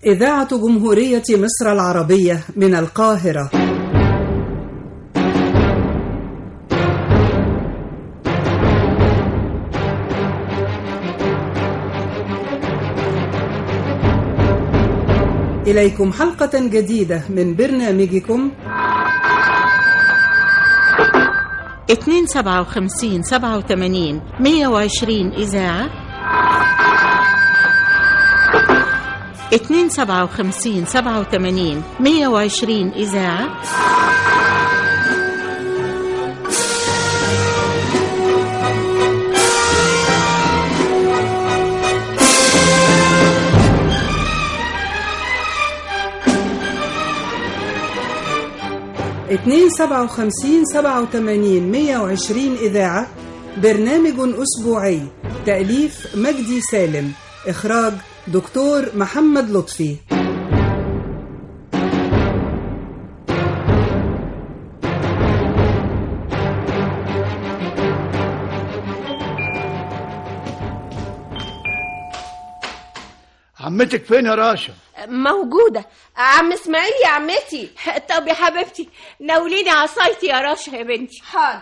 إذاعة جمهورية مصر العربية من القاهرة إليكم حلقة جديدة من برنامجكم 257 87 120 إذاعة 257 87 120 إذاعة اتنين سبعة وخمسين سبعة وتمانين مية وعشرين إذاعة برنامج أسبوعي تأليف مجدي سالم إخراج دكتور محمد لطفي عمتك فين يا راشا موجودة عم اسماعيل يا عمتي طب يا حبيبتي ناوليني عصايتي يا رشا يا بنتي حاضر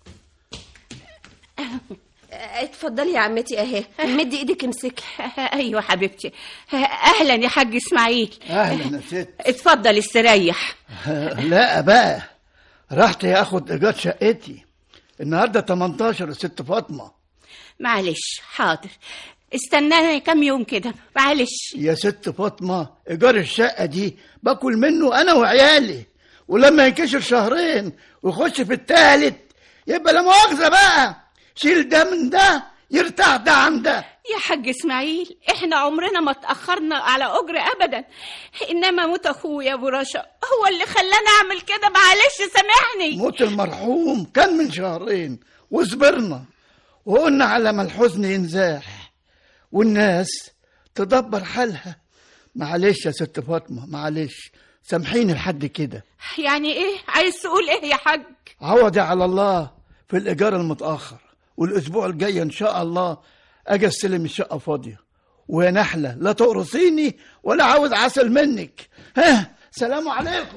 اتفضلي يا عمتي اهي مدي ايدك امسكي ايوه حبيبتي اهلا يا حاج اسماعيل اهلا يا ست اتفضل استريح لا بقى رحت اخد ايجار شقتي النهارده 18 يا ست فاطمه معلش حاضر استناني كام يوم كده معلش يا ست فاطمه ايجار الشقه دي باكل منه انا وعيالي ولما ينكشر شهرين ويخش في التالت يبقى لا مؤاخذه بقى شيل ده من ده يرتاح ده عن ده يا حاج اسماعيل احنا عمرنا ما اتاخرنا على اجر ابدا انما موت اخويا ابو رشا هو اللي خلاني اعمل كده معلش سامحني موت المرحوم كان من شهرين وصبرنا وقلنا على ما الحزن ينزاح والناس تدبر حالها معلش يا ست فاطمه معلش سامحيني لحد كده يعني ايه عايز تقول ايه يا حاج عوضي على الله في الإيجار المتأخر والأسبوع الجاي إن شاء الله أجي أستلم الشقة فاضية ويا نحلة لا تقرصيني ولا عاوز عسل منك ها سلام عليكم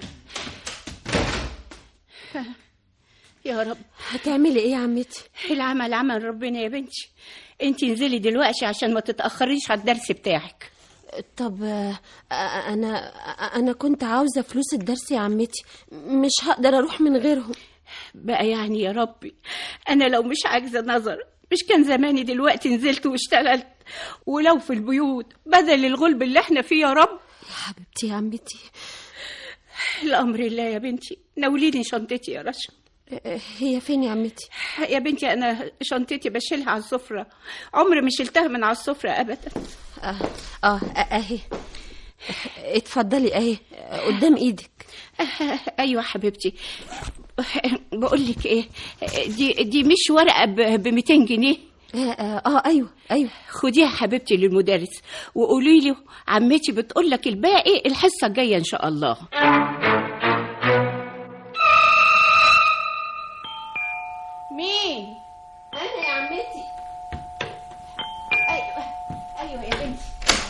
يا رب هتعملي ايه يا عمتي العمل عمل ربنا يا بنتي انت انزلي دلوقتي عشان ما تتاخريش على الدرس بتاعك طب آه، انا انا كنت عاوزة فلوس الدرس يا عمتي مش هقدر اروح من غيرهم بقى يعني يا ربي انا لو مش عاجزه نظر مش كان زماني دلوقتي نزلت واشتغلت ولو في البيوت بدل الغلب اللي احنا فيه يا رب يا حبيبتي يا عمتي الامر الله يا بنتي ناوليني شنطتي يا رشا آه، هي فين يا عمتي يا بنتي انا شنطتي بشيلها على السفره عمري ما شلتها من على السفره ابدا اه اه اهي اتفضلي اهي قدام ايدك ايوه حبيبتي بقول لك ايه دي دي مش ورقه ب 200 جنيه اه, آه, اه ايوه ايوه خديها حبيبتي للمدرس وقولي له عمتي بتقول لك الباقي الحصه الجايه ان شاء الله مين انا يا عمتي ايوه ايوه يا بنتي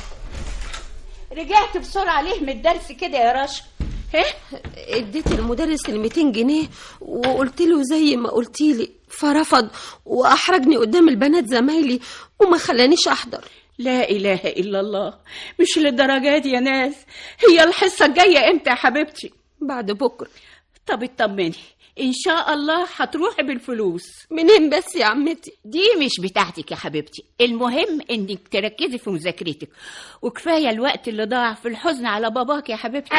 رجعت بسرعه ليه من الدرس كده يا رشا ها اديت المدرس ال 200 جنيه وقلت له زي ما قلتي لي فرفض واحرجني قدام البنات زمايلي وما خلانيش احضر لا اله الا الله مش للدرجه دي يا ناس هي الحصه الجايه امتى يا حبيبتي بعد بكره طب اطمني ان شاء الله هتروحي بالفلوس منين بس يا عمتي دي مش بتاعتك يا حبيبتي المهم انك تركزي في مذاكرتك وكفايه الوقت اللي ضاع في الحزن على باباك يا حبيبتي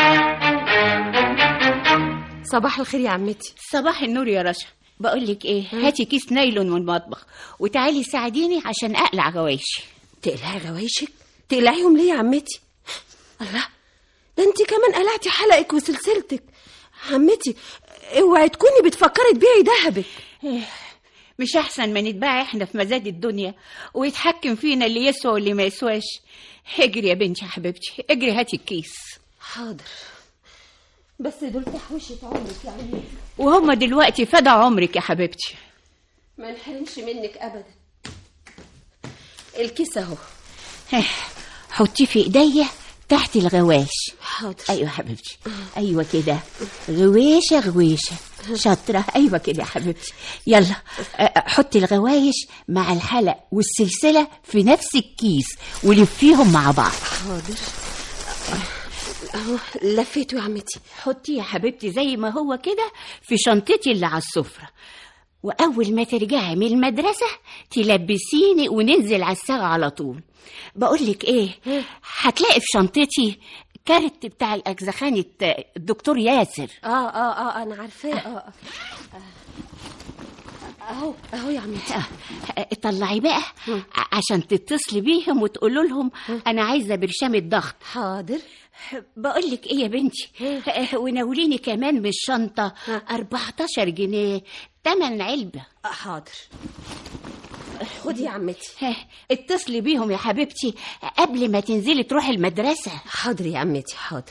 صباح الخير يا عمتي صباح النور يا رشا بقول لك ايه هاتي كيس نايلون من المطبخ وتعالي ساعديني عشان اقلع غوايشي تقلعي غوايشك تقلعيهم ليه يا عمتي الله ده انت كمان قلعتي حلقك وسلسلتك عمتي اوعي تكوني بتفكري تبيعي دهبك مش احسن ما نتباع احنا في مزاد الدنيا ويتحكم فينا اللي يسوى واللي ما يسواش اجري يا بنتي يا حبيبتي اجري هاتي الكيس حاضر بس دول تحويشة عمرك يا عمتي وهم دلوقتي فدى عمرك يا حبيبتي ما نحرمش منك ابدا الكيس اهو حطيه في ايديا تحت الغواش حاضر ايوه حبيبتي ايوه كده غويشه غويشه شاطره ايوه كده يا حبيبتي يلا أ- حطي الغوايش مع الحلق والسلسله في نفس الكيس ولفيهم مع بعض حاضر اهو لفيته يا عمتي حطي يا حبيبتي زي ما هو كده في شنطتي اللي على السفره واول ما ترجعي من المدرسه تلبسيني وننزل على الساعه على طول بقولك ايه هتلاقي في شنطتي كارت بتاع الاجزخانة الدكتور ياسر اه اه اه انا عارفاه اه آه. اهو اهو يا عمتي آه، طلعي بقى ع- عشان تتصلي بيهم وتقولوا لهم انا عايزه برشام الضغط حاضر بقول لك ايه يا بنتي آه، وناوليني كمان من الشنطه 14 جنيه تمن علبه آه، حاضر خدي يا عمتي ها، اتصلي بيهم يا حبيبتي قبل ما تنزلي تروحي المدرسه حاضر يا عمتي حاضر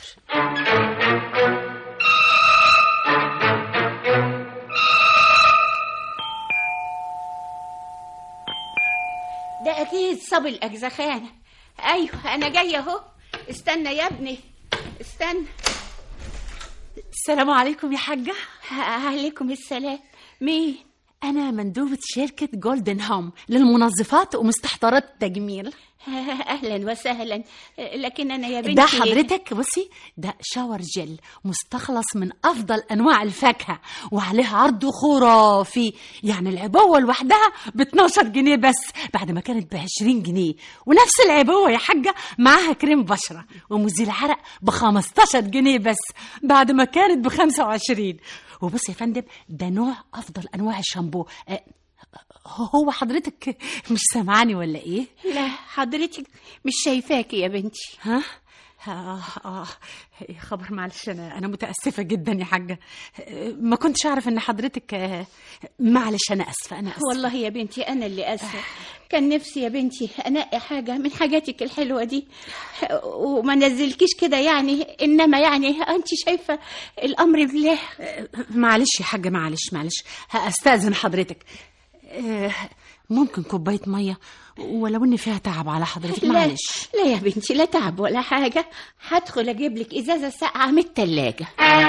ده اكيد صاب الاجزخانه ايوه انا جايه اهو استنى يا ابني استنى السلام عليكم يا حاجة عليكم السلام مين أنا مندوبة شركة جولدن هوم للمنظفات ومستحضرات التجميل اهلا وسهلا لكن انا يا بنتي ده حضرتك بصي ده شاور جل مستخلص من أفضل أنواع الفاكهة وعليه عرض خرافي يعني العبوة لوحدها ب 12 جنيه بس بعد ما كانت ب 20 جنيه ونفس العبوة يا حاجة معاها كريم بشرة ومزيل عرق ب 15 جنيه بس بعد ما كانت ب 25 وبصي يا فندم ده نوع أفضل أنواع الشامبو أه، هو حضرتك مش سامعاني ولا ايه؟ لا حضرتك مش شايفاكي يا بنتي ها؟ آه آه يا خبر معلش أنا أنا متأسفة جدا يا حاجة آه، ما كنتش أعرف إن حضرتك آه، معلش أنا آسفة أنا آسفة والله يا بنتي انا اللي اسفه كان نفسي يا بنتي انقي حاجه من حاجاتك الحلوه دي وما نزلكيش كده يعني انما يعني انت شايفه الامر بالله معلش يا حاجة معلش معلش هأستأذن حضرتك آه، ممكن كوباية مية ولو إن فيها تعب على حضرتك لا معلش لا يا بنتي لا تعب ولا حاجه هدخل اجيب لك ازازه ساقعه من التلاجة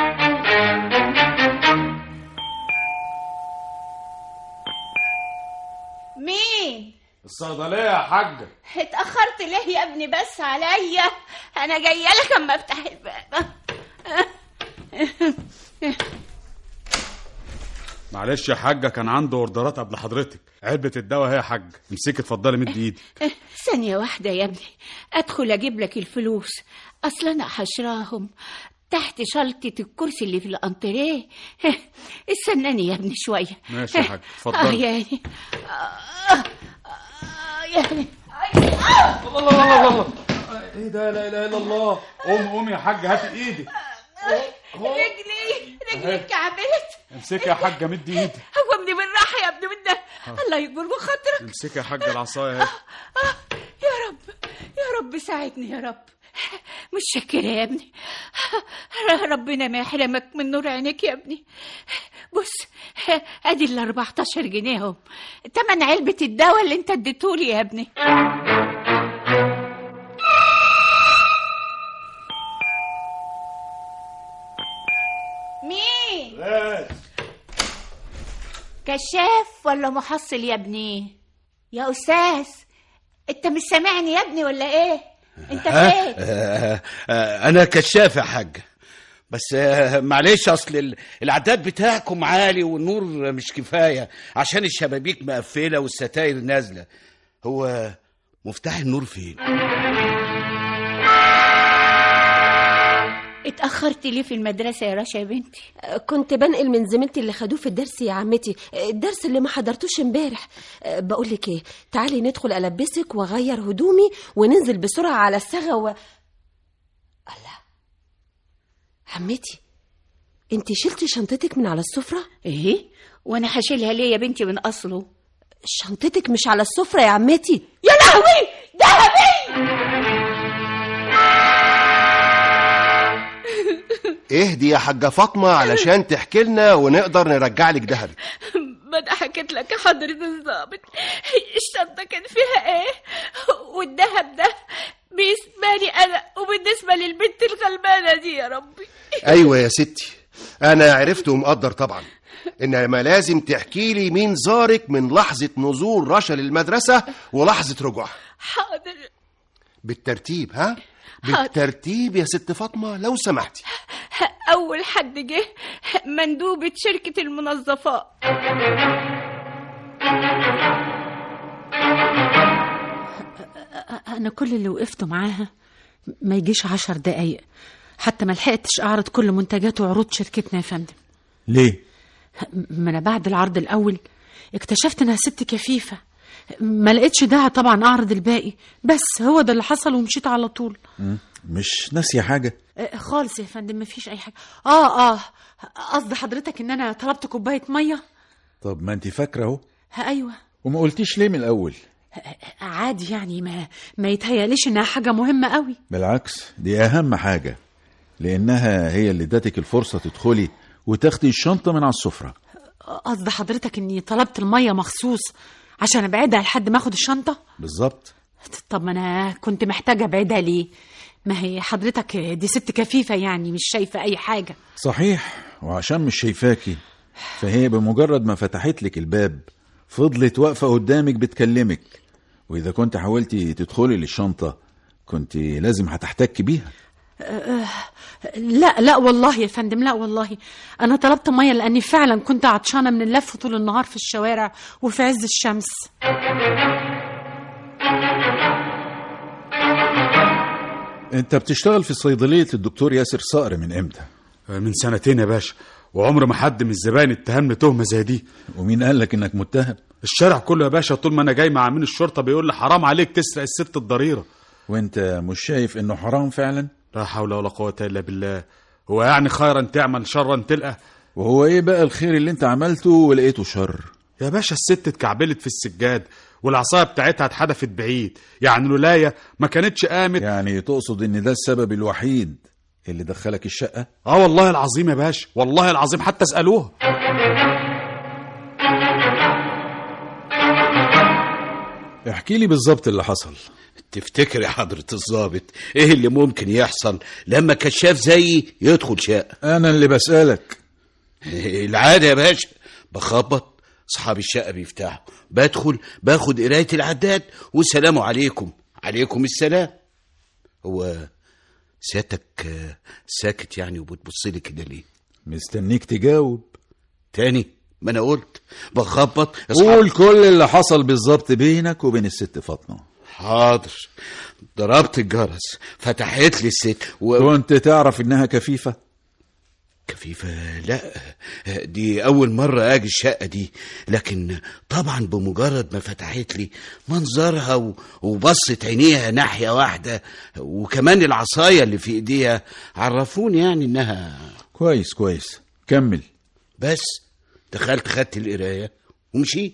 مين الصيدلية يا حاجة اتأخرت ليه يا ابني بس عليا أنا جاية لك أما أفتح الباب معلش يا حاجة كان عنده اوردرات قبل حضرتك علبة الدواء هي يا حاج امسكي اتفضلي مد ايدي ثانية واحدة يا ابني أدخل أجيب لك الفلوس أصل أنا حشراهم تحت شلطة الكرسي اللي في الأنتريه استناني يا ابني شوية ماشي يا حاج، اتفضلي. آه يعني آه آه يعني الله الله الله الله ايه ده لا اله الا الله قوم قوم يا حاج هاتي ايدي رجلي رجلي اتكعبلت امسكي يا حاجة مد ايدي هو ابني بالراحة يا ابني بالله الله يكبر بخاطرك امسكي يا حاجة العصاية اهي آه، يا رب يا رب ساعدني يا رب متشكرة يا ابني ربنا ما يحرمك من نور عينيك يا ابني بص ادي ال 14 جنيه اهو تمن علبة الدواء اللي انت اديتولي يا ابني مين كشاف ولا محصل يا ابني يا استاذ انت مش سامعني يا ابني ولا ايه انت فين آه، آه، انا كشاف يا حاج بس آه، معلش اصل ال- العداد بتاعكم عالي والنور مش كفايه عشان الشبابيك مقفله والستاير نازله هو مفتاح النور فين اتاخرت ليه في المدرسه يا رشا يا بنتي كنت بنقل من زميلتي اللي خدوه في الدرس يا عمتي الدرس اللي ما حضرتوش امبارح بقول لك ايه تعالي ندخل البسك واغير هدومي وننزل بسرعه على السغه و الله عمتي انت شلتي شنطتك من على السفره ايه وانا هشيلها ليه يا بنتي من اصله شنطتك مش على السفره يا عمتي يا لهوي ذهبي اهدي يا حاجة فاطمة علشان تحكي لنا ونقدر نرجع لك دهبك ما انا حكيت لك يا حضرة الضابط الشنطة كان فيها ايه والذهب ده بالنسبة لي انا وبالنسبة للبنت الغلبانة دي يا ربي ايوه يا ستي انا عرفت ومقدر طبعا انما لازم تحكي لي مين زارك من لحظه نزول رشا للمدرسه ولحظه رجوعها حاضر بالترتيب ها حاضر. بالترتيب يا ست فاطمه لو سمحتي اول حد جه مندوبة شركة المنظفات أنا كل اللي وقفته معاها ما يجيش عشر دقايق حتى ما لحقتش أعرض كل منتجات وعروض شركتنا يا فندم ليه ما أنا بعد العرض الأول اكتشفت إنها ست كفيفة ما لقيتش داعي طبعا أعرض الباقي بس هو ده اللي حصل ومشيت على طول مم. مش ناسيه حاجه آه، خالص يا فندم مفيش أي حاجة آه آه قصد حضرتك إن أنا طلبت كوباية مية طب ما انت فاكره اهو ها أيوه وما قلتيش ليه من الاول عادي يعني ما ما يتهيأليش إنها حاجة مهمة قوي بالعكس دي اهم حاجه لانها هي اللي ادتك الفرصه تدخلي وتاخدي الشنطه من على السفره قصد حضرتك إني طلبت المية مخصوص عشان أبعدها لحد ما أخد الشنطة بالظبط طب ما انا كنت محتاجه ابعدها ليه ما هي حضرتك دي ست كفيفه يعني مش شايفه اي حاجه صحيح وعشان مش شايفاكي فهي بمجرد ما فتحت لك الباب فضلت واقفه قدامك بتكلمك واذا كنت حاولتي تدخلي للشنطه كنت لازم هتحتكي بيها لا لا والله يا فندم لا والله انا طلبت ميه لاني فعلا كنت عطشانه من اللف طول النهار في الشوارع وفي عز الشمس انت بتشتغل في صيدليه الدكتور ياسر صقر من امتى من سنتين يا باشا وعمر ما حد من الزباين اتهمني تهمه زي دي ومين قال لك انك متهم الشارع كله يا باشا طول ما انا جاي مع امين الشرطه بيقول لي حرام عليك تسرق الست الضريره وانت مش شايف انه حرام فعلا لا حول ولا قوه الا بالله هو يعني خيرا تعمل شرا تلقى وهو ايه بقى الخير اللي انت عملته ولقيته شر يا باشا الست اتكعبلت في السجاد والعصايه بتاعتها اتحدفت بعيد يعني الولايه ما كانتش قامت يعني تقصد ان ده السبب الوحيد اللي دخلك الشقه اه والله العظيم يا باشا والله العظيم حتى اسالوها احكي لي بالظبط اللي حصل تفتكر يا حضرة الضابط ايه اللي ممكن يحصل لما كشاف زيي يدخل شقة انا اللي بسألك العادة يا باشا بخبط اصحاب الشقة بيفتحوا بدخل باخد قراية العداد والسلام عليكم عليكم السلام هو سيادتك آه، ساكت يعني وبتبص لي كده ليه مستنيك تجاوب تاني ما انا قلت بخبط قول كل اللي حصل بالظبط بينك وبين الست فاطمه حاضر ضربت الجرس فتحت لي الست و... كنت تعرف انها كفيفه كفيفة لا دي أول مرة أجي الشقة دي لكن طبعا بمجرد ما فتحت لي منظرها و- وبصت عينيها ناحية واحدة وكمان العصاية اللي في إيديها عرفوني يعني إنها كويس كويس كمل بس دخلت خدت القراية ومشيت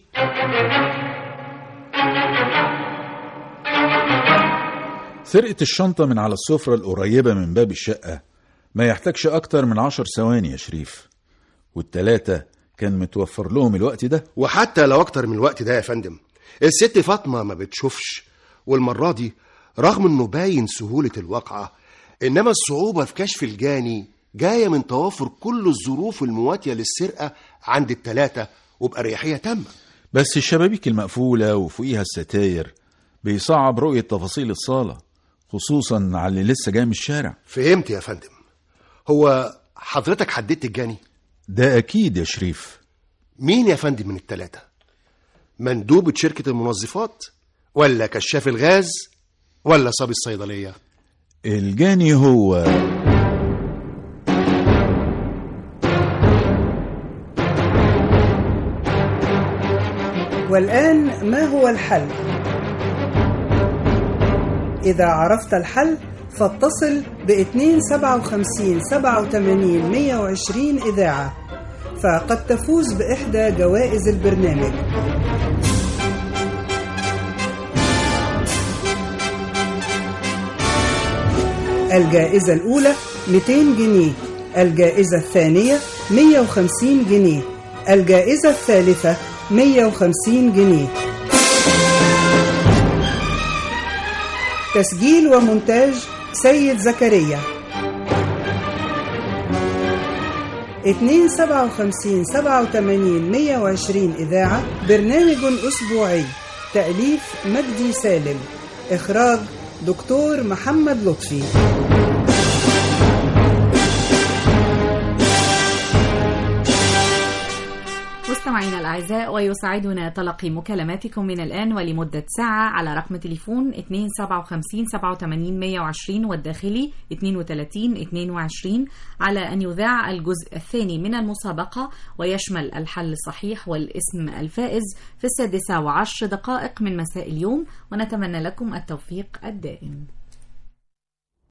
سرقة الشنطة من على السفرة القريبة من باب الشقة ما يحتاجش أكتر من عشر ثواني يا شريف والتلاتة كان متوفر لهم الوقت ده وحتى لو اكتر من الوقت ده يا فندم الست فاطمه ما بتشوفش والمره دي رغم انه باين سهوله الواقعه انما الصعوبه في كشف الجاني جايه من توافر كل الظروف المواتيه للسرقه عند التلاته وبأريحيه تامه بس الشبابيك المقفولة وفوقيها الستاير بيصعب رؤية تفاصيل الصالة خصوصا على اللي لسه جاي من الشارع فهمت يا فندم هو حضرتك حددت الجاني ده أكيد يا شريف مين يا فندم من التلاته مندوبة شركة المنظفات ولا كشاف الغاز ولا صبي الصيدلية الجاني هو والآن ما هو الحل؟ إذا عرفت الحل فاتصل ب 257 87 120 إذاعة فقد تفوز بإحدى جوائز البرنامج الجائزة الأولى 200 جنيه الجائزة الثانية 150 جنيه الجائزة الثالثة 150 جنيه تسجيل ومونتاج سيد زكريا 257 87 120 إذاعة برنامج أسبوعي تأليف مجدي سالم إخراج دكتور محمد لطفي مستمعينا الأعزاء ويسعدنا تلقي مكالماتكم من الآن ولمدة ساعة على رقم تليفون 257 87 120 والداخلي 32 22 على أن يذاع الجزء الثاني من المسابقة ويشمل الحل الصحيح والاسم الفائز في السادسة وعشر دقائق من مساء اليوم ونتمنى لكم التوفيق الدائم